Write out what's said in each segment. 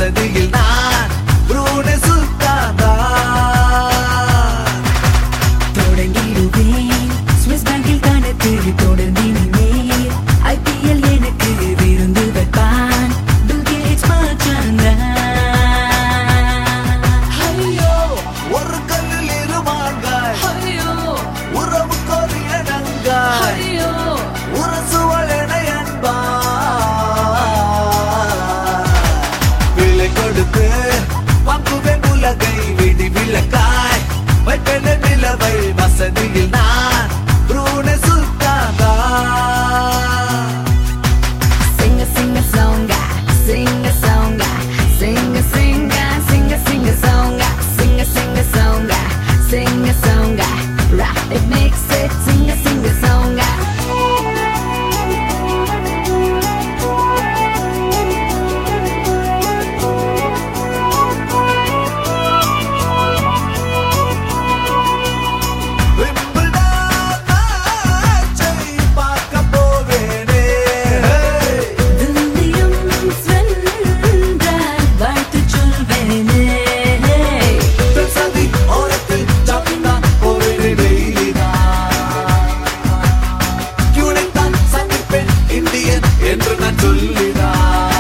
வசதியில் நான் ப்ரூனே சுல்தான் தான் தொடங்கிடுவேன் ஸ்விஸ் பேங்கில் கணக்கு தொடர்ந்தினிமேல் ஐபிஎல் எனக்கு விருந்து வைப்பான் பில் கேட்ஸ் மச்சான்தான் ஐயோ ஒரு கல்லில் இரு மாங்காய் ஐயோ உறவு கோரிய நங்காய் ஐயோ உரசுவலென அன்பா விலை கொடுத்து வாங்குவேன் உலகை விடி விளக்காய் வைப்பென நிலவை வசதியில் நான் ப்ரூனே சுல்தான் தான் Sing a sing a song, sing a song, sing a sing a sing a sing a song, sing a sing a song, sing a song. Rap it makes it sing a sing a song. Wimbledon மேட்சை பார்க்க போவேனே துல்லியம் வென்றால் வாழ்த்து சொல்வேனே சதி ஓரத்தில் ஜாப்பிங்தான் போவேனே daily தான் கியூனைத்தான் சந்திப்பேன் Indian என்று நான் சொல்லிதான்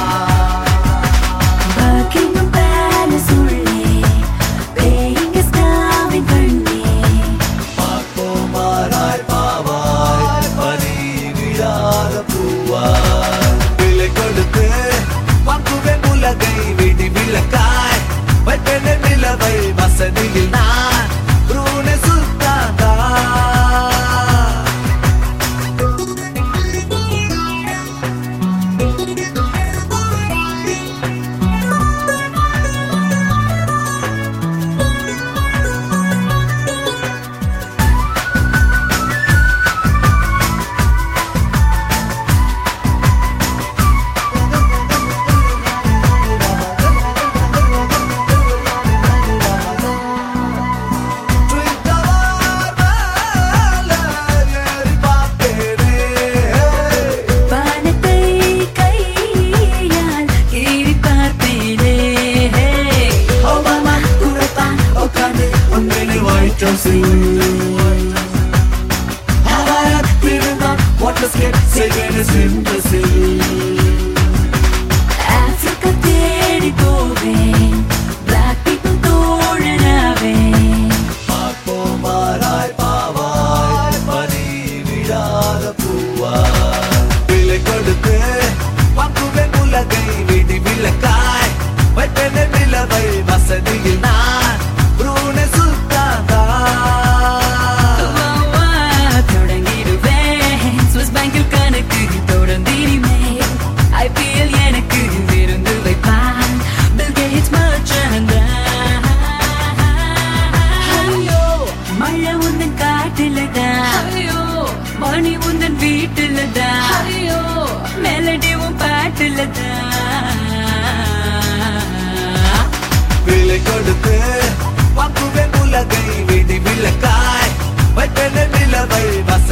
Buckingham Palace உள்ளே playing a starவின் கண்ணே பார்ப்போமாராய் பாவாய் பனி விழாத பூவாய் விலை கொடுத்து வாங்குவேன் உலகை விடி விளக்காய் வைப்பேன் நிலவை வசதியில் நான் ப்ரூனே சுல்தான் தான் வானத்தை கையால் கீறி பார்ப்பேனே ஒபாமா குரத்தான் உட்கார்ந்து உன்னை வாய்ச்சம் ஆப்பிரிக்கா தேடி போவேன் Black people தோழனாவேன் பார்ப்போமாராய் பாவாய் பனி விழாத பூவாய் விலை கொடுத்து வாங்குவேன் உலகை விடி விளக்காய் வைப்பேன் நிலவை வசதியில் நான் ப்ரூனே சுல்தான் தான் வா, தொடங்கிடுவேன் Swiss பேங்கில் கணக்கு தொடர்ந்தினிமேல் IPL எனக்கு விருந்து வைப்பான் Bill Gates மச்சான்தான். ஐயோ, மழை உந்தன் காட்டுலதான் மணி உந்தன் வீட்டுலதான் மெலடி உன் பாட்டுலதான் விலை கொடுத்து வாங்குவேன் உலகை விடி விளக்காய் வைப்பேன் நிலவை வச